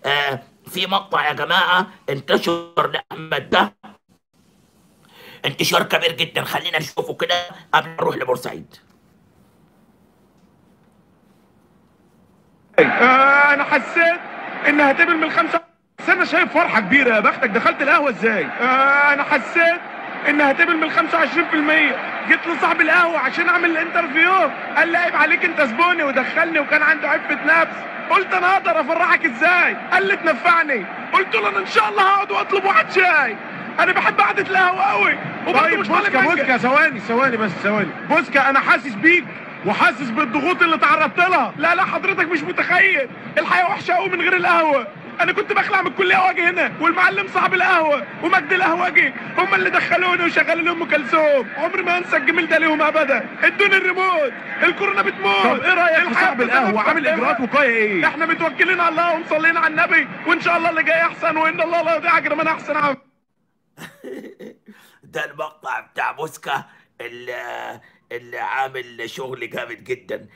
آه في مقطع يا جماعه انتشر لاحمد ده انتشار كبير جدا خلينا نشوفه كده قبل ما نروح لبورسعيد آه انا حسيت انها هتقبل من الخمسة بس انا شايف فرحة كبيرة يا بختك دخلت القهوة ازاي آه انا حسيت انها هتقبل من 25% جيت لصاحب القهوة عشان اعمل الانترفيو قال لي عيب عليك انت زبوني ودخلني وكان عنده عفة نفس قلت انا اقدر افرحك ازاي قال لي تنفعني قلت له انا ان شاء الله هقعد واطلب واحد شاي انا بحب قعدة القهوة قوي طيب بوسكا بوسكا ثواني ثواني بس ثواني بوسكا انا حاسس بيك وحاسس بالضغوط اللي تعرضت لها لا لا حضرتك مش متخيل الحياه وحشه قوي من غير القهوه انا كنت بخلع من الكليه واجي هنا والمعلم صاحب القهوه ومجدي القهوجي هم اللي دخلوني وشغلوا لي ام كلثوم عمري ما انسى الجميل ده ليهم ابدا ادوني الريموت الكورونا بتموت طب ايه رايك في الحياة صاحب القهوه بتتنفس عامل اجراءات وقايه ايه احنا متوكلين على الله ومصلين على النبي وان شاء الله اللي جاي احسن وان الله لا يضيع اجر من احسن عمل ده المقطع بتاع موسكا اللي, اللي عامل شغل جامد جدا